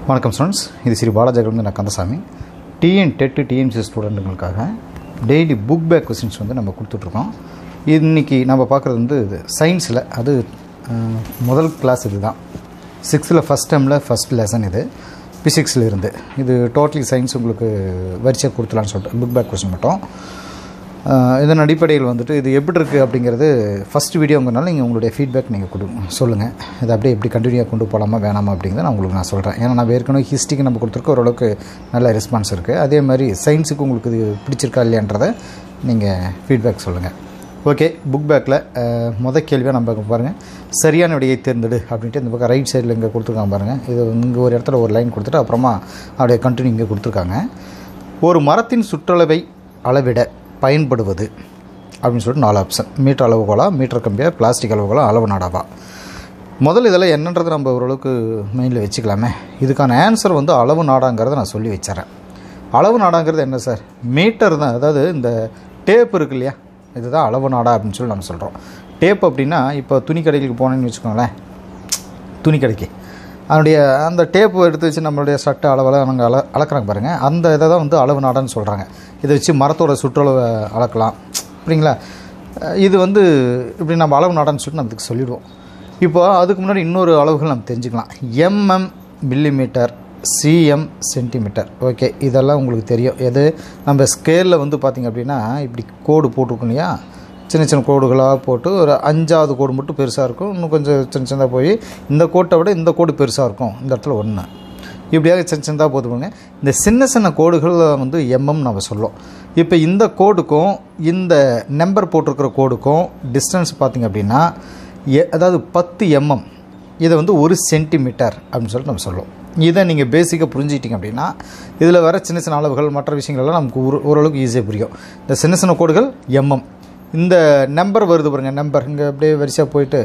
வணக்கம் ஸ்டூடெண்ட்ஸ் இது ஸ்ரீ பாலாஜாகிலிருந்து நான் கந்தசாமி டிஎன் டெட்டு டிஎன்சி ஸ்டூடெண்ட்டுங்களுக்காக டெய்லி புக் பேக் கொஸ்டின்ஸ் வந்து நம்ம கொடுத்துட்ருக்கோம் இன்றைக்கி நம்ம பார்க்குறது வந்து இது சயின்ஸில் அது அஹ், முதல் கிளாஸ் இது தான் சிக்ஸ்த்தில் ஃபஸ்ட் டைமில் ஃபஸ்ட் லெசன் இது ஃபிசிக்ஸில் இருந்து இது டோட்டலி சயின்ஸ் உங்களுக்கு வரிசையாக கொடுத்துலான்னு சொல்லிட்டு புக் பேக் கொஸ்டின் மட்டும் ஆஹ் இதன் அடிப்படையில் வந்துட்டு இது எப்படி இருக்குது அப்படிங்கிறது ஃபஸ்ட் வீடியோங்கிறனால நீங்கள் உங்களுடைய ஃபீட்பேக் நீங்கள் கொடு சொல்லுங்கள் இதை அப்படியே எப்படி கண்டினியூவாக கொண்டு போகலாமா வேணாமா அப்படிங்கிறத நான் உங்களுக்கு நான் சொல்கிறேன் ஏன்னா நான் ஏற்கனவே ஹிஸ்ட்ரிக்கு நம்ம கொடுத்துருக்க ஓரளவுக்கு நல்ல ரெஸ்பான்ஸ் இருக்குது அதே மாதிரி சயின்ஸுக்கு உங்களுக்கு இது பிடிச்சிருக்கா இல்லையான்றதை நீங்கள் ஃபீட்பேக் சொல்லுங்கள் ஓகே புக் பேக்கில் முத கேள்வியாக நம்ம பாருங்கள் சரியான விடையை தேர்ந்தெடு அப்படின்ட்டு இந்த பக்கம் ரைட் சைடில் இங்கே கொடுத்துருக்காங்க பாருங்கள் இது இங்கே ஒரு இடத்துல ஒரு லைன் கொடுத்துட்டு அப்புறமா அப்படியே கண்டினியூ இங்கே கொடுத்துருக்காங்க ஒரு மரத்தின் சுற்றளவை அளவிட பயன்படுவது அப்படின்னு சொல்லிட்டு நாலு ஆப்ஷன் மீட்டர் அளவுகோலா மீட்டர் கம்பியா பிளாஸ்டிக் அளவுகோலா அளவு நாடாவா முதல்ல இதெல்லாம் என்னன்றது நம்ம ஓரளவுக்கு மெயினில் வச்சுக்கலாமே இதுக்கான ஆன்சர் வந்து அளவு நாடாங்கிறத நான் சொல்லி வச்சிடறேன் அளவு நாடாங்கிறது என்ன சார் மீட்டர் தான் அதாவது இந்த டேப் இருக்கு இல்லையா இதுதான் அளவு நாடா அப்படின்னு சொல்லி நம்ம சொல்கிறோம் டேப் அப்படின்னா இப்போ துணி கடைகளுக்கு போனேன்னு வச்சுக்கோங்களேன் துணி கடைக்கு அதனுடைய அந்த டேப்பு எடுத்து வச்சு நம்மளுடைய சட்டை அளவில் நாங்கள் அள அளக்குறாங்க பாருங்கள் அந்த இதை தான் வந்து அளவு நாடான்னு சொல்கிறாங்க இதை வச்சு மரத்தோட சுற்றளவை அளக்கலாம் சரிங்களா அஹ் இது வந்து இப்படி நம்ம அளவு நாடான்னு சொல்லிட்டு நம்ம இதுக்கு சொல்லிடுவோம் இப்போ அதுக்கு முன்னாடி இன்னொரு அளவுகள் நம்ம தெரிஞ்சுக்கலாம் MM millimetre CM centimetre okay இதெல்லாம் உங்களுக்கு தெரியும் எது நம்ம ஸ்கேலில் வந்து பார்த்திங்க அப்படின்னா இப்படி கோடு போட்டிருக்கோம் இல்லையா சின்ன சின்ன கோடுகளாக போட்டு ஒரு அஞ்சாவது கோடு மட்டும் பெருசாக இருக்கும் இன்னும் கொஞ்சம் சின்ன சின்னதாக போய் இந்த கோட்டை விட இந்த கோடு பெருசாக இருக்கும் இந்த இடத்துல ஒன்று இப்படியாக சின்ன சின்னதாக போதுங்க இந்த சின்ன சின்ன கோடுகள் வந்து எம்எம் நம்ம சொல்லுவோம் இப்போ இந்த கோடுக்கும் இந்த நம்பர் போட்டிருக்கிற கோடுக்கும் டிஸ்டன்ஸ் பார்த்திங்க அப்படின்னா எ- அதாவது பத்து எம்எம் இதை வந்து ஒரு சென்டிமீட்டர் அப்படின்னு சொல்லிட்டு நம்ம சொல்லுவோம் இதை நீங்கள் பேசிக்காக புரிஞ்சுக்கிட்டீங்க அப்படின்னா இதில் வர சின்ன சின்ன அளவுகள் மற்ற விஷயங்கள்லாம் நமக்கு ஒரு ஓரளவுக்கு ஈஸியாக புரியும் இந்த சின்ன சின்ன கோடுகள் எம்எம் இந்த நம்பர் வருது பாருங்க நம்பர் இங்கே அப்படியே வரிசையாக போயிட்டு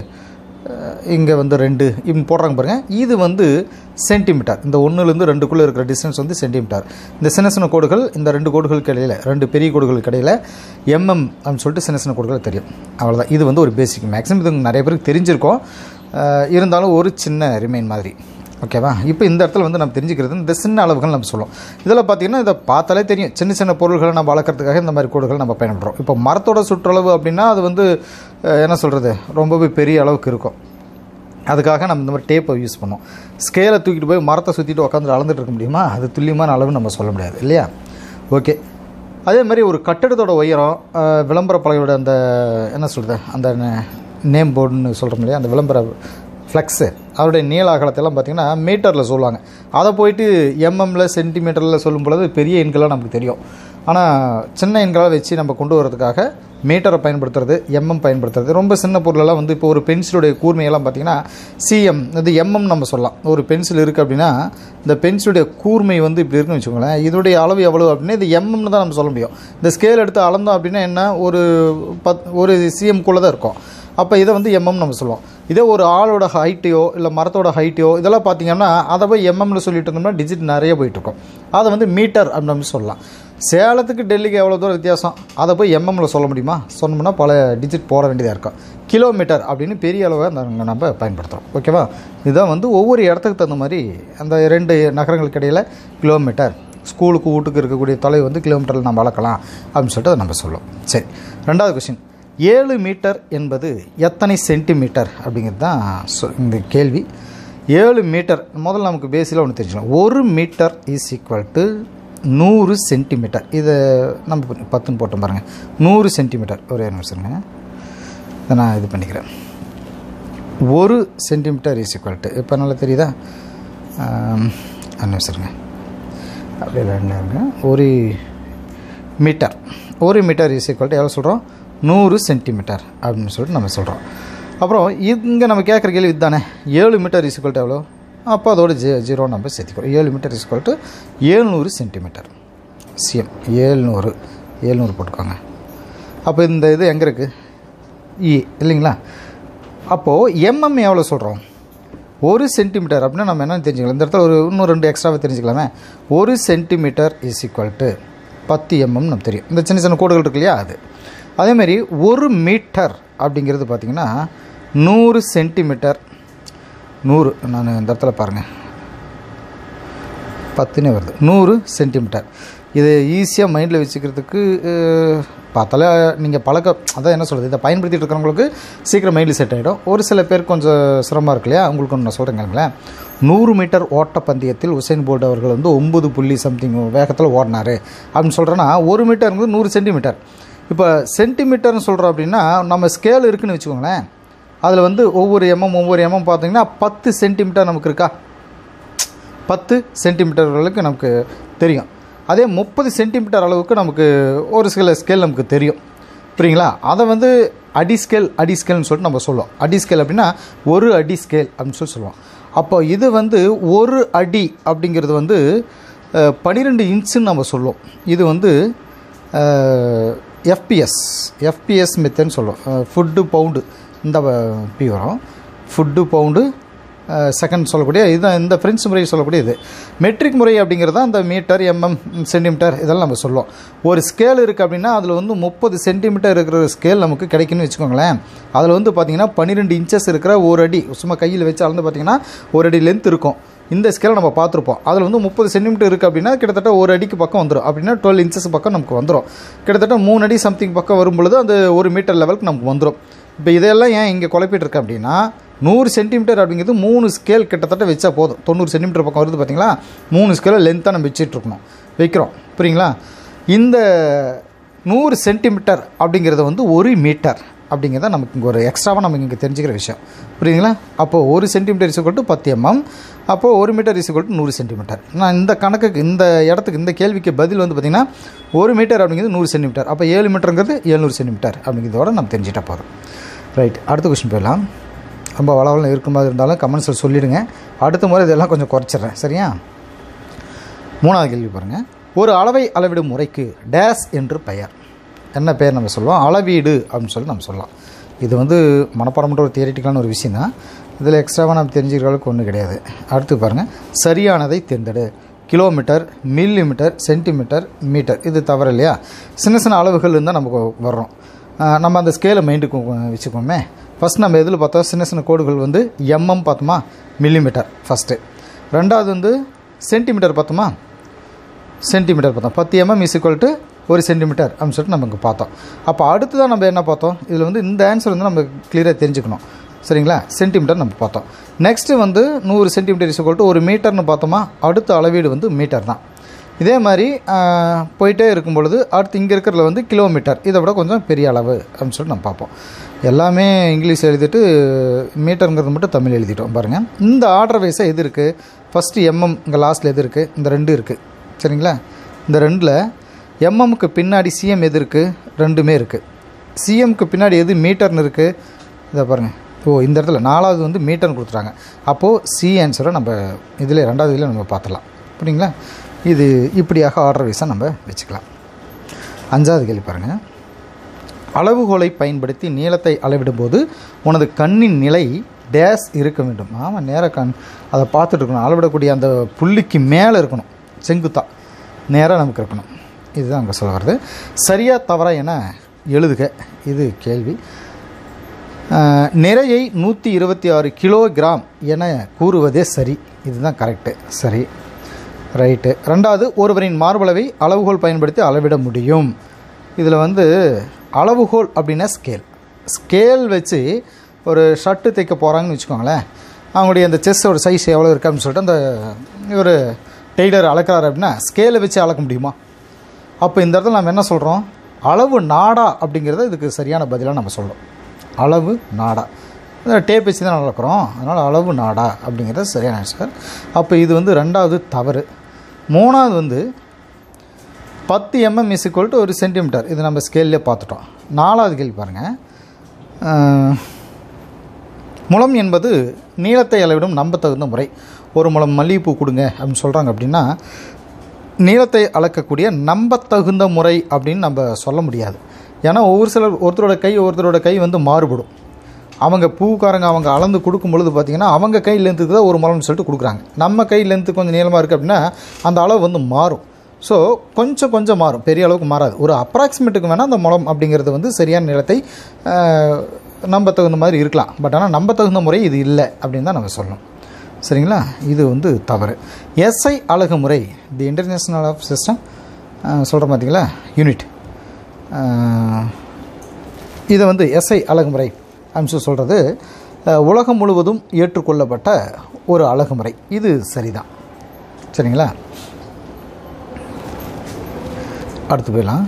இங்கே வந்து ரெண்டு இப்படி போடுறாங்க பாருங்கள் இது வந்து சென்டிமீட்டர் இந்த ஒன்றுலேருந்து ரெண்டுக்குள்ளே இருக்கிற டிஸ்டன்ஸ் வந்து சென்டிமீட்டர் இந்த சின்ன சின்ன கோடுகள் இந்த ரெண்டு கோடுகளுக்கு இடையில ரெண்டு பெரிய கோடுகளுக்கு இடையில எம்எம் அப்படின்னு சொல்லிட்டு சின்ன சின்ன கோடுகள் தெரியும் அவ்வளோதான் இது வந்து ஒரு பேசிக் மேக்ஸிமம் இது நிறைய பேருக்கு தெரிஞ்சிருக்கும் அஹ் இருந்தாலும் ஒரு சின்ன ரிமைன் மாதிரி ஓகேவா இப்போ இந்த இடத்துல வந்து நம்ம தெரிஞ்சுக்கிறது இந்த சின்ன அளவுகள் நம்ம சொல்லுவோம் இதில் பார்த்தீங்கன்னா இதை பார்த்தாலே தெரியும் சின்ன சின்ன பொருள்களை நம்ம வளர்க்குறதுக்காக இந்த மாதிரி கோடுகள் நம்ம பயன்படுறோம் இப்போ மரத்தோட சுற்றளவு அப்படின்னா அது வந்து அஹ், என்ன சொல்கிறது ரொம்பவே பெரிய அளவுக்கு இருக்கும் அதுக்காக நம்ம இந்த மாதிரி டேப்பை யூஸ் பண்ணோம் ஸ்கேலை தூக்கிட்டு போய் மரத்தை சுற்றிட்டு உட்காந்து அளந்துட்டு இருக்க முடியுமா அது துல்லியமான அளவு நம்ம சொல்ல முடியாது இல்லையா ஓகே அதே மாதிரி ஒரு கட்டடத்தோட உயரம் அஹ், விளம்பர பலகையோட அந்த என்ன சொல்கிறது அந்த நேம் போர்டுன்னு சொல்கிறோம் இல்லையா அந்த விளம்பர ஃப்ளெக்ஸு அவருடைய நீள அகலத்தெல்லாம் பார்த்திங்கன்னா மீட்டரில் சொல்லுவாங்க அதை போயிட்டு எம்எம்ல சென்டிமீட்டரில் சொல்லும் பொழுது பெரிய எண்களாக நமக்கு தெரியும் ஆனால் சின்ன எண்களாக வச்சு நம்ம கொண்டு வரதுக்காக மீட்டரை பயன்படுத்துறது எம்எம் பயன்படுத்துறது ரொம்ப சின்ன பொருளெல்லாம் வந்து இப்போ ஒரு பென்சிலுடைய கூர்மையெல்லாம் பார்த்தீங்கன்னா சிஎம் இது எம்எம் நம்ம சொல்லலாம் ஒரு பென்சில் இருக்குது அப்படின்னா இந்த பென்சிலுடைய கூர்மை வந்து இப்படி இருக்குன்னு வச்சுக்கோங்களேன் இதனுடைய அளவு எவ்வளவு அப்படின்னா இது எம்எம்னு தான் நம்ம சொல்ல முடியும் இந்த ஸ்கேல் எடுத்து அளந்தோம் அப்படின்னா என்ன ஒரு பத் ஒரு சிஎம்குள்ளே தான் இருக்கும் அப்போ இதை வந்து எம்எம் நம்ம சொல்லுவோம் இதே ஒரு ஆளோட ஹைட்டையோ இல்லை மரத்தோட ஹைட்டையோ இதெல்லாம் பார்த்தீங்கன்னா அதை போய் எம்எம்ல சொல்லிட்டு இருந்தோம்னா டிஜிட் நிறைய போயிட்டு இருக்கும் அதை வந்து மீட்டர் அப்படின்னு நம்ம சொல்லலாம் சேலத்துக்கு டெல்லிக்கு எவ்வளோ தூரம் வித்தியாசம் அதை போய் எம்எம்ல சொல்ல முடியுமா சொன்னோம்னா பல டிஜிட் போட வேண்டியதாக இருக்கும் கிலோமீட்டர் அப்படின்னு பெரிய அளவை நாங்கள் நம்ம பயன்படுத்துகிறோம் ஓகேவா இதுதான் வந்து ஒவ்வொரு இடத்துக்கு தகுந்த மாதிரி அந்த ரெண்டு நகரங்களுக்கு இடையில் கிலோமீட்டர் ஸ்கூலுக்கு வீட்டுக்கு இருக்கக்கூடிய தொலைவு வந்து கிலோமீட்டரில் நம்ம அளக்கலாம் அப்படின்னு சொல்லிட்டு அதை நம்ம சொல்லுவோம் சரி ரெண்டாவது கொஸ்டின் ஏழு மீட்டர் என்பது எத்தனை சென்டிமீட்டர் அப்படிங்கிறது தான் சொ- இந்த கேள்வி ஏழு மீட்டர் முதல்ல நமக்கு பேசியில் ஒன்று தெரிஞ்சுக்கலாம் ஒரு மீட்டர் இஸ் ஈக்குவல் டு நூறு சென்டிமீட்டர் இதை நம்ம ப- பத்துன்னு போட்டோம் பாருங்கள் நூறு சென்டிமீட்டர் ஒரே நிமிஷங்க இதை நான் இது பண்ணிக்கிறேன் ஒரு சென்டிமீட்டர் இஸ் ஈக்குவல் டு இப்போ நல்லா தெரியுதா ஆம், ஒரு நிமிஷம் இருங்க அப்படியே ரெண்டு இருங்க ஒரு மீட்டர் ஒரு மீட்டர் இஸ் ஈக்குவல் டு எவ்வளோ சொல்கிறோம் நூறு சென்டிமீட்டர் அப்படின்னு சொல்லிட்டு நம்ம சொல்கிறோம் அப்புறம் இங்கே நம்ம கேட்குற கேள்வி இதுதானே ஏழு மீட்டர் இஸ் ஈக்குவல் டு எவ்வளோ அப்போ அதோட ஜீ ஜீரோ நம்ம சேர்த்திக்கிறோம் ஏழு மீட்டர் இஸ் ஈக்குவல் டு ஏழ்நூறு சென்டிமீட்டர் சிஎம் ஏழ்நூறு ஏழ்நூறு போட்டுக்கோங்க அப்போ இந்த இது எங்கே இருக்குது இ இல்லைங்களா அப்போது எம்எம் எவ்வளோ சொல்கிறோம் ஒரு சென்டிமீட்டர் அப்படின்னா நம்ம என்ன தெரிஞ்சுக்கலாம் இந்த இடத்துல ஒரு இன்னும் ரெண்டு எக்ஸ்ட்ராவை தெரிஞ்சுக்கலாமே ஒரு சென்டிமீட்டர் இஸ் ஈக்குவல் டு பத்து எம்எம் நம்ம தெரியும் இந்த சின்ன சின்ன கோடுகள் இருக்கு இல்லையா அது அதேமாதிரி ஒரு மீட்டர் அப்படிங்கிறது பார்த்திங்கன்னா நூறு சென்டிமீட்டர் நூறு நான் இந்த இடத்துல பாருங்கள் பத்துனே வருது நூறு சென்டிமீட்டர் இது ஈஸியாக மைண்டில் வச்சுக்கிறதுக்கு அஹ், பார்த்தாலே நீங்கள் பழக்க அதான் என்ன சொல்கிறது இதை பயன்படுத்திட்டு இருக்கிறவங்களுக்கு சீக்கிரம் மைண்டில் செட் ஆகிடும் ஒரு சில பேர் கொஞ்சம் சிரமமாக இருக்கு இல்லையா உங்களுக்கு ஒன்று நான் சொல்கிறேங்களேன் நூறு மீட்டர் ஓட்டப்பந்தயத்தில் உசைன் போல்ட் அவர்கள் வந்து ஒம்பது புள்ளி சம்திங் வேகத்தில் ஓடினார் அப்படின்னு சொல்கிறேன்னா ஒரு மீட்டருங்கிறது நூறு சென்டிமீட்டர் இப்போ சென்டிமீட்டர்னு சொல்கிறோம் அப்படின்னா நம்ம ஸ்கேல் இருக்குன்னு வச்சுக்கோங்களேன் அதில் வந்து ஒவ்வொரு எம்எம் ஒவ்வொரு எம்எம் பார்த்தீங்கன்னா பத்து சென்டிமீட்டர் நமக்கு இருக்கா பத்து சென்டிமீட்டர் அளவுக்கு நமக்கு தெரியும் அதே முப்பது சென்டிமீட்டர் அளவுக்கு நமக்கு ஒரு சில ஸ்கேல் நமக்கு தெரியும் புரியுங்களா அதை வந்து அடி ஸ்கேல் அடி ஸ்கேல்னு சொல்லிட்டு நம்ம சொல்லுவோம் அடி ஸ்கேல் அப்படின்னா ஒரு அடி ஸ்கேல் அப்படின்னு சொல்லி சொல்லுவோம் அப்போ இது வந்து ஒரு அடி அப்படிங்கிறது வந்து பன்னிரெண்டு இன்ச்சுன்னு நம்ம சொல்லுவோம் இது வந்து எஃபிஎஸ் எஃபிஎஸ் மெத்தட்னு சொல்லுவோம் ஃபுட்டு பவுண்டு இந்த பி வரும் ஃபுட்டு பவுண்டு செகண்ட் சொல்லக்கூடிய இதுதான் இந்த ஃப்ரெண்ட்ஸ் முறை சொல்லக்கூடிய இது மெட்ரிக் முறை அப்படிங்கிறது தான் அந்த மீட்டர் எம்எம் சென்டிமீட்டர் இதெல்லாம் நம்ம சொல்லுவோம் ஒரு ஸ்கேல் இருக்குது அப்படின்னா அதில் வந்து முப்பது சென்டிமீட்டர் இருக்கிற ஸ்கேல் நமக்கு கிடைக்குன்னு வச்சுக்கோங்களேன் அதில் வந்து பார்த்திங்கன்னா பன்னிரெண்டு இன்ச்சஸ் இருக்கிற ஒரு அடி சும்மா கையில் வச்சு அளந்து பார்த்திங்கன்னா ஒரு அடி லென்த் இருக்கும் இந்த ஸ்கேலை நம்ம பார்த்துருப்போம் அதில் வந்து முப்பது சென்டிமீட்டர் இருக்குது அப்படின்னா கிட்டத்தட்ட ஒரு அடிக்கு பக்கம் வந்துடும் அப்படின்னா டுவெல் இன்ச்சஸ் பக்கம் நமக்கு வந்துடும் கிட்டத்தட்ட மூணு அடி சம்திங் பக்கம் வரும் பொழுது அந்த ஒரு மீட்டர் லெவலுக்கு நமக்கு வந்துடும் இப்போ இதெல்லாம் ஏன் இங்கே குழப்பிட்டு இருக்கு அப்படின்னா நூறு சென்டிமீட்டர் அப்படிங்கிறது மூணு ஸ்கேல் கிட்டத்தட்ட வச்சா போதும் தொண்ணூறு சென்டிமீட்டர் பக்கம் வருது பார்த்தீங்களா மூணு ஸ்கேலை லென்த்தாக நம்ம வச்சுட்டு இருக்கணும் வைக்கிறோம் புரியுங்களா இந்த நூறு சென்டிமீட்டர் அப்படிங்கிறது வந்து ஒரு மீட்டர் அப்படிங்கிறத நமக்கு இங்கே ஒரு எக்ஸ்ட்ராவாக நமக்கு இங்கே தெரிஞ்சுக்கிற விஷயம் புரியுதுங்களா அப்போது ஒரு சென்டிமீட்டர் இசுக்கொட்டு பத்து எம்எம் அப்போது ஒரு மீட்டர் இசுக்கொட்டு நூறு சென்டிமீட்டர் நான் இந்த கணக்குக்கு இந்த இடத்துக்கு இந்த கேள்விக்கு பதில் வந்து பார்த்திங்கன்னா ஒரு மீட்டர் அப்படிங்கிறது நூறு சென்டிமீட்டர் அப்போ ஏழு மீட்டருங்கிறது ஏழ்நூறு சென்டிமீட்டர் அப்படிங்கிறதோட நம்ம தெரிஞ்சிட்டா போதும் ரைட் அடுத்த கொஸ்டின் போயிடலாம் ரொம்ப வளவலம் இருக்கும் மாதிரி இருந்தாலும் கமெண்ட்ஸில் சொல்லிவிடுங்க அடுத்த முறை இதெல்லாம் கொஞ்சம் குறைச்சிட்றேன் சரியா மூணாவது கேள்வி பாருங்கள் ஒரு அளவை அளவிடும் முறைக்கு டேஸ் என்று பெயர் என்ன பெயர் நம்ம சொல்லுவோம் அளவீடு அப்படின்னு சொல்லி நம்ம சொல்லலாம் இது வந்து மனப்பாடம்ன்ற ஒரு தியரிட்டிக்கலான ஒரு விஷயம் தான் இதில் எக்ஸ்ட்ராவாக நம்ம தெரிஞ்சுக்கிற அளவுக்கு ஒன்றும் கிடையாது அடுத்து பாருங்கள் சரியானதை தேர்ந்தெடு கிலோமீட்டர் மில்லிமீட்டர் சென்டிமீட்டர் மீட்டர் இது தவறு இல்லையா சின்ன சின்ன அளவுகள் இருந்தால் நமக்கு வர்றோம் ஆஹ் நம்ம அந்த ஸ்கேலை மைண்டுக்கு வச்சுக்கோமே ஃபஸ்ட் நம்ம எதில் பார்த்தோம் சின்ன சின்ன கோடுகள் வந்து எம்எம் பார்த்தோமா மில்லிமீட்டர் ஃபஸ்ட்டு ரெண்டாவது வந்து சென்டிமீட்டர் பார்த்தோமா சென்டிமீட்டர் பார்த்தோம் பத்து எம்எம் இஸ் ஈக்குவல் டு ஒரு சென்டிமீட்டர் அப்படின்னு சொல்லிட்டு நம்ம இங்கே பார்த்தோம் அப்போ அடுத்ததான் நம்ம என்ன பார்த்தோம் இதில் வந்து இந்த ஆன்சர் வந்து நம்ம கிளியராக தெரிஞ்சுக்கணும் சரிங்களா சென்டிமீட்டர் நம்ம பார்த்தோம் நெக்ஸ்ட்டு வந்து நூறு சென்டிமீட்டர் இஸ் ஈக்குவல் டு ஒரு மீட்டர்னு பார்த்தோமா அடுத்த அளவீடு வந்து மீட்டர் தான் இதே மாதிரி ஆஹ், போயிட்டே இருக்கும் பொழுது அடுத்து இங்கே இருக்கிறதுல வந்து கிலோமீட்டர் இதை விட கொஞ்சம் பெரிய அளவு அப்படின்னு சொல்லிட்டு நம்ம பார்ப்போம் எல்லாமே இங்கிலீஷ் எழுதிட்டு மீட்டருங்கிறது மட்டும் தமிழ் எழுதிட்டோம் பாருங்கள் இந்த ஆர்டர் வைஸாக எது இருக்குது ஃபஸ்ட்டு எம்எம் இங்கே லாஸ்ட்டில் எது இருக்குது இந்த ரெண்டு இருக்குது சரிங்களா இந்த ரெண்டில் எம்எம்க்கு பின்னாடி சிஎம் எது இருக்குது ரெண்டுமே இருக்குது சிஎம்க்கு பின்னாடி எது மீட்டர்னு இருக்குது இதை பாருங்கள் ஓ இந்த இடத்துல நாலாவது வந்து மீட்டர்னு கொடுத்துட்டாங்க அப்போது சி ஆன்சரை நம்ம இதில் ரெண்டாவது இதில் நம்ம பார்த்துலாம் புரியுங்களா இது இப்படியாக ஆர்டர் வைஸாக நம்ம வச்சுக்கலாம் அஞ்சாவது கேள்வி பாருங்கள் அளவுகோலை பயன்படுத்தி நீளத்தை அளவிடும்போது உனது கண்ணின் நிலை டேஸ் இருக்க வேண்டும் ஆமாம் நேர கண் அதை பார்த்துட்டு இருக்கணும் அளவிடக்கூடிய அந்த புள்ளிக்கு மேலே இருக்கணும் செங்குத்தா நேராக நமக்கு இருக்கணும் இதுதான் அங்கே சொல்ல வருது சரியா தவறா என எழுதுக இது கேள்வி ஆஹ், நிறையை நூற்றி இருபத்தி ஆறு கிலோகிராம் என கூறுவதே சரி இதுதான் கரெக்டு சரி ரைட்டு ரெண்டாவது ஒருவரின் மார்பளவை அளவுகோல் பயன்படுத்தி அளவிட முடியும் இதில் வந்து அளவுகோல் அப்படின்னா ஸ்கேல் ஸ்கேல் வச்சு ஒரு ஷர்ட்டு தைக்க போகிறாங்கன்னு வச்சுக்கோங்களேன் அவங்களுடைய அந்த செஸ்ஸோட சைஸ் எவ்வளோ இருக்குது அப்படின்னு சொல்லிட்டு அந்த ஒரு டெய்லர் அளக்கிறாரு அப்படின்னா ஸ்கேலை வச்சு அளக்க முடியுமா அப்போ இந்த இடத்துல நம்ம என்ன சொல்கிறோம் அளவு நாடா அப்படிங்கிறத இதுக்கு சரியான பதிலாக நம்ம சொல்கிறோம் அளவு நாடா டேப் வச்சு தான் அளக்கிறோம் அதனால் அளவு நாடா அப்படிங்கிறது சரியான ஆன்சர் அப்போ இது வந்து ரெண்டாவது தவறு மூணாவது வந்து பத்து எம்எம் இஸ் டு ஒரு சென்டிமீட்டர் இது நம்ம ஸ்கேல்லே பார்த்துட்டோம் நாலாவது கேள்வி பாருங்கள் முளம் என்பது நீளத்தை அளவிடும் நம்பத்தகுந்த முறை ஒரு முளம் மல்லிகைப்பூ கொடுங்க அப்படின்னு சொல்கிறாங்க அப்படின்னா நீளத்தை அளக்கக்கூடிய நம்பத்தகுந்த முறை அப்படின்னு நம்ம சொல்ல முடியாது ஏன்னா ஒவ்வொரு சிலர் ஒருத்தரோட கை ஒருத்தரோட கை வந்து மாறுபடும் அவங்க பூக்காரங்க அவங்க அளந்து கொடுக்கும் பொழுது பார்த்திங்கன்னா அவங்க கை லென்த்துக்கு தான் ஒரு முளம்னு சொல்லிட்டு கொடுக்குறாங்க நம்ம கை லென்த்து கொஞ்சம் நீளமாக இருக்குது அப்படின்னா அந்த அளவு வந்து மாறும் ஸோ கொஞ்சம் கொஞ்சம் மாறும் பெரிய அளவுக்கு மாறாது ஒரு அப்ராக்சிமேட்டுக்கு வேணால் அந்த முளம் அப்படிங்கிறது வந்து சரியான நிலத்தை நம்ப தகுந்த மாதிரி இருக்கலாம் பட் ஆனால் நம்ப தகுந்த முறை இது இல்லை அப்படின்னு தான் நம்ம சொல்லணும் சரிங்களா இது வந்து தவறு எஸ்ஐ அழகு முறை தி இன்டர்நேஷ்னல் ஆஃப் சிஸ்டம் சொல்கிற பார்த்தீங்களா யூனிட் இதை வந்து எஸ்ஐ அழகுமுறை அப்படின்னு சொல்கிறது உலகம் முழுவதும் ஏற்றுக்கொள்ளப்பட்ட ஒரு அழகுமுறை இது சரிதான் சரிங்களா அடுத்து போயிடலாம்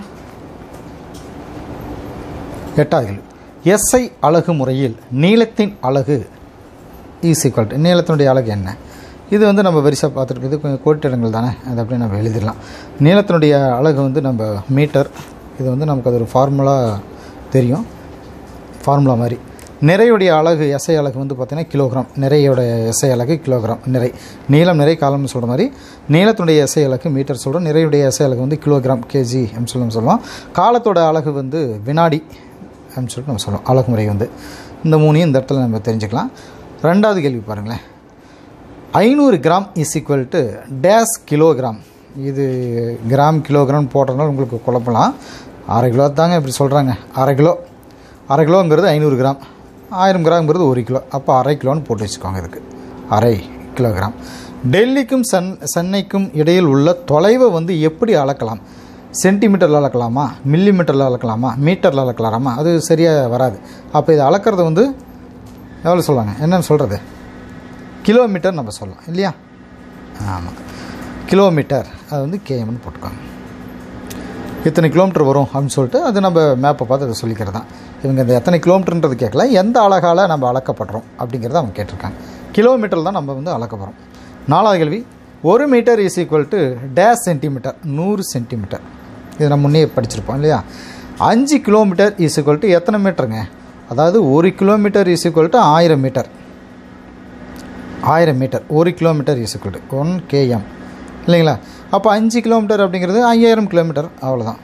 எட்டாவது கேள்வி எஸ்ஐ அழகு முறையில் நீளத்தின் அழகு ஈஸ் ஈக்குவல் டு நீளத்தினுடைய அழகு என்ன இது வந்து நம்ம வரிசை பார்த்துட்டு இது கொஞ்சம் கோட்டிடங்கள் தானே அது அப்படியே நம்ம எழுதிடலாம் நீளத்தினுடைய அழகு வந்து நம்ம மீட்டர் இது வந்து நமக்கு அது ஒரு ஃபார்முலா தெரியும் ஃபார்முலா மாதிரி நிறையுடைய அழகு எஸ்ஐ அழகு வந்து பார்த்திங்கன்னா கிலோகிராம் நிறையோட எஸ்ஐ அழகு கிலோகிராம் நிறை நீளம் நிறை காலம்னு சொல்கிற மாதிரி நீளத்துடைய எஸ்ஐ அழகு மீட்டர் சொல்கிறோம் நிறையுடைய எஸ்ஐ அழகு வந்து கிலோகிராம் கேஜி அப்படின்னு சொல்லி நம்ம சொல்லுவோம் காலத்தோட அழகு வந்து வினாடி அப்படின்னு சொல்லிட்டு நம்ம சொல்லுவோம் அழகு முறை வந்து இந்த மூணையும் இந்த இடத்துல நம்ம தெரிஞ்சுக்கலாம் ரெண்டாவது கேள்வி பாருங்களேன் ஐநூறு gram is equal to dash kilogram இது கிராம் கிலோகிராம் போடுறதுனால உங்களுக்கு குழப்பலாம் அரை கிலோ தாங்க இப்படி சொல்கிறாங்க அரை கிலோ அரை கிலோங்கிறது ஐநூறு கிராம் ஆயிரம் கிராம்ங்கிறது ஒரு கிலோ அப்போ அரை கிலோன்னு போட்டு வச்சுக்கோங்க இதுக்கு அரை கிலோகிராம் டெல்லிக்கும் சன் சென்னைக்கும் இடையில் உள்ள தொலைவை வந்து எப்படி அளக்கலாம் சென்டிமீட்டரில் அளக்கலாமா மில்லி மீட்டரில் அளக்கலாமா மீட்டரில் அளக்கலாமா அது சரியாக வராது அப்போ இதை அளக்கிறது வந்து எவ்வளோ சொல்லுவாங்க என்னென்னு சொல்கிறது கிலோமீட்டர் நம்ம சொல்லலாம் இல்லையா ஆமாம் கிலோமீட்டர் அது வந்து கேஎம்னு போட்டுக்கோங்க எத்தனை கிலோமீட்டர் வரும் அப்படின்னு சொல்லிட்டு அது நம்ம மேப்பை பார்த்து அதை சொல்லிக்கிறது தான் இவங்க இந்த எத்தனை கிலோமீட்டர்ன்றது கேட்கல எந்த அழகால் நம்ம அளக்கப்படுறோம் அப்படிங்கிறத அவங்க கேட்டிருக்காங்க கிலோமீட்டர் தான் நம்ம வந்து அளக்கப்படுறோம் நாலாவது கேள்வி ஒரு metre is equal to dash centimetre நூறு சென்டிமீட்டர் இது நம்ம முன்னே படிச்சிருப்போம் இல்லையா அஞ்சு கிலோமீட்டர் இஸ் ஈக்குவல் டு எத்தனை மீட்டருங்க அதாவது ஒரு கிலோமீட்டர் இஸ் ஈக்குவல் டு ஆயிரம் மீட்டர் ஆயிரம் மீட்டர் ஒரு kilometre is equal to one KM இல்லைங்களா அப்போ அஞ்சு கிலோமீட்டர் அப்படிங்கிறது ஐயாயிரம் கிலோமீட்டர் அவ்வளோதான்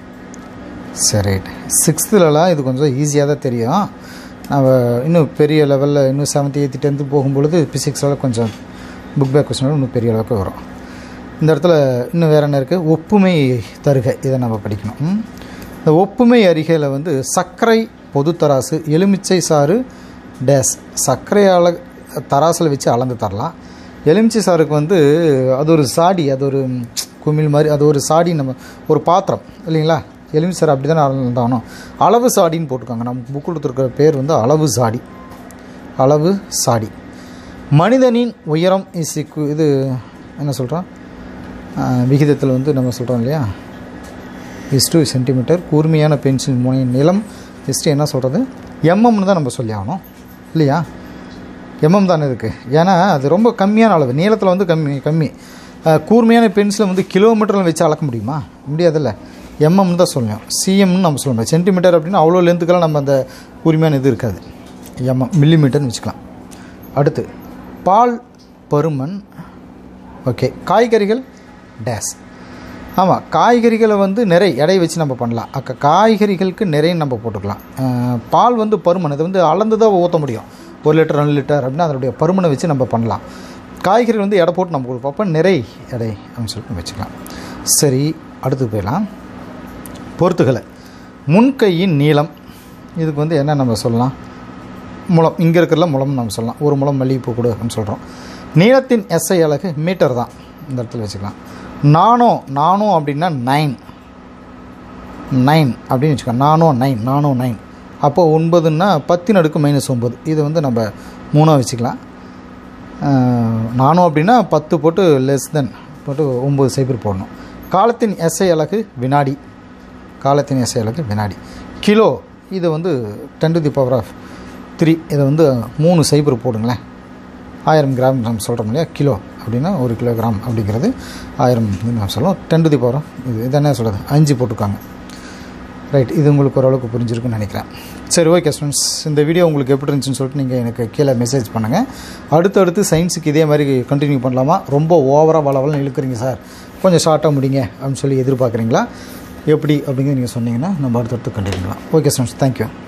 சரி ரைட் சிக்ஸ்த்துலலாம் இது கொஞ்சம் ஈஸியாக தான் தெரியும் நம்ம இன்னும் பெரிய லெவலில் இன்னும் செவன்த் எயித்து டென்த்து போகும்பொழுது ஃபிசிக்ஸில் கொஞ்சம் புக் பேக் கொஸ்டின் இன்னும் பெரிய அளவுக்கு வரும் இந்த இடத்துல இன்னும் வேறு என்ன இருக்குது ஒப்புமை தருகை இதை நம்ம படிக்கணும் ம்? இந்த ஒப்புமை அறிகையில் வந்து சர்க்கரை பொதுத்தராசு எலுமிச்சை சாறு டேஸ் சர்க்கரை அள தராசில் வச்சு அளந்து தரலாம் எலுமிச்சை சாருக்கு வந்து அது ஒரு சாடி அது ஒரு ம், குமிழ் மாதிரி அது ஒரு சாடி நம்ம ஒரு பாத்திரம் இல்லைங்களா எலுமிச்சை சாறு அப்படி தானே அளந்தாகணும் அளவு சாடின்னு போட்டுருக்காங்க நம்ம புக் கொடுத்துருக்கிற பேர் வந்து அளவு சாடி அளவு சாடி மனிதனின் உயரம் இஸ் இது என்ன சொல்கிறோம் விகிதத்தில் வந்து நம்ம சொல்கிறோம் இல்லையா இஸ் டூ சென்டிமீட்டர் கூர்மையான பென்சில் முனையின் நிலம் இஸ்ட்டு என்ன சொல்கிறது எம்எம்னு தான் நம்ம சொல்லி ஆகணும் இல்லையா எம்எம் தானே இருக்குது ஏன்னா அது ரொம்ப கம்மியான அளவு நீளத்தில் வந்து கம்மி கம்மி அஹ், கூர்மையான பென்சிலை வந்து கிலோமீட்டரில் வச்சு அளக்க முடியுமா முடியாதுல்ல எம்எம்னு தான் சொல்லணும் சிஎம்னு நம்ம சொல்லணும் சென்டிமீட்டர் அப்படின்னா அவ்வளோ லென்த்துக்கெல்லாம் நம்ம அந்த கூர்மையான இது இருக்காது எம்எம் மில்லிமீட்டர்னு வச்சுக்கலாம் அடுத்து பால் பருமன் ஓகே காய்கறிகள் டேஸ் ஆமாம் காய்கறிகளை வந்து நிறை எடை வச்சு நம்ம பண்ணலாம் அக்க காய்கறிகளுக்கு நிறைய நம்ம போட்டுக்கலாம் அஹ், பால் வந்து பருமன் இதை வந்து அளந்து தான் ஊற்ற முடியும் ஒரு லிட்டர் ரெண்டு லிட்டர் அப்படின்னா அதனுடைய பருமனை வச்சு நம்ம பண்ணலாம் காய்கறிகள் வந்து எடை போட்டு நம்ம கொடுப்போம் அப்போ நிறை எடை அப்படின்னு சொல்லிட்டு நம்ம வச்சுக்கலாம் சரி அடுத்து போயிடலாம் பொறுத்துகளை முன்கையின் நீளம் இதுக்கு வந்து என்ன நம்ம சொல்லலாம் முளம் இங்கே இருக்கிறல முளம் நம்ம சொல்லலாம் ஒரு முளம் மல்லிகைப்பூ கொடு அப்படின்னு சொல்கிறோம் நீளத்தின் எஸ்ஐ அலகு மீட்டர் தான் இந்த இடத்துல வச்சுக்கலாம் நானோ நானோ அப்படின்னா நைன் நைன் அப்படின்னு வச்சுக்கோங்க நானோ நைன் நானோ நைன் அப்போ ஒன்பதுன்னா பத்தின் அடுக்கு மைனஸ் ஒம்பது இது வந்து நம்ம மூணாக வச்சுக்கலாம் அஹ், நானோ அப்படின்னா பத்து போட்டு லெஸ் தென் போட்டு ஒம்பது சைபர் போடணும் காலத்தின் எஸ்ஐ அலகு வினாடி காலத்தின் எஸ்ஐ அலகு வினாடி கிலோ இது வந்து ten to the power of three இதை வந்து மூணு சைபர் போடுங்களேன் ஆயிரம் கிராம் நம்ம சொல்கிறோம் இல்லையா கிலோ அப்படின்னா ஒரு கிலோகிராம் அப்படிங்கிறது ஆயிரம் நம்ம சொல்லுவோம் டென் டு தி பவர் இது இது என்ன சொல்கிறது அஞ்சு போட்டுருக்காங்க ரைட் இது உங்களுக்கு ஓரளவுக்கு புரிஞ்சிருக்குன்னு நினைக்கிறேன் சரி ஓகே ஸ்டூடெண்ட்ஸ் இந்த வீடியோ உங்களுக்கு எப்படி இருந்துச்சுன்னு சொல்லிட்டு நீங்கள் எனக்கு கீழே மெசேஜ் பண்ணுங்கள் அடுத்தடுத்து சயின்ஸுக்கு இதே மாதிரி கண்டினியூ பண்ணலாமா ரொம்ப ஓவராக வளவலம் இழுக்கிறீங்க சார் கொஞ்சம் ஷார்ட்டாக முடிங்க அப்படின்னு சொல்லி எதிர்பார்க்குறீங்களா எப்படி அப்படிங்கிறது நீங்கள் சொன்னீங்கன்னா நம்ம அடுத்தடுத்து கண்டினியூ பண்ணலாம் ஓகே ஸ்டூடெண்ட்ஸ் தேங்க்யூ